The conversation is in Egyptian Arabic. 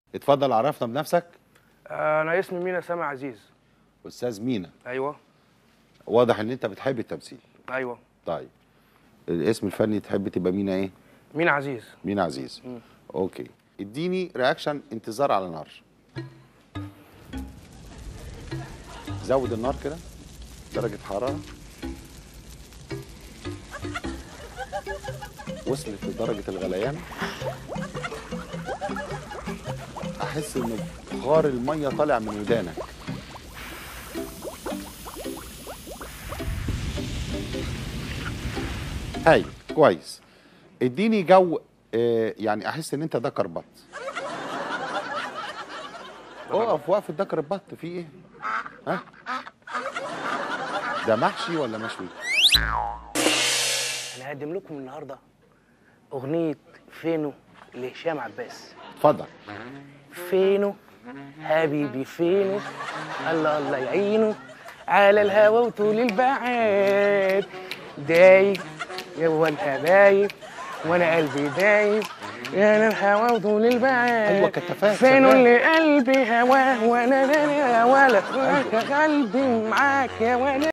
اتفضل عرفنا بنفسك انا اسمي مينا سامع عزيز استاذ مينا ايوه واضح ان انت بتحب التمثيل ايوه طيب الاسم الفني تحب تبقى مينا ايه مينا عزيز مينا عزيز اوكي اديني رياكشن انتظار على نار زود النار كده درجة حرارة وصلت لدرجة الغليان أحس إن بخار المية طالع من ودانك هاي كويس اديني جو آه، يعني احس ان انت ذكر بط اقف وقف ذكر البط في ايه ها ده محشي ولا مشوي انا هقدم لكم النهارده اغنيه فينو لهشام عباس اتفضل فينو حبيبي فينو الله الله يعينه على الهوى وطول البعاد دايب يا هو الحبايب وانا قلبي دايب يا الهوى وطول البعاد أيوة كتفات، فينو شغال. اللي قلبي هواه وانا لا لا ولا قلبي معاك يا ولا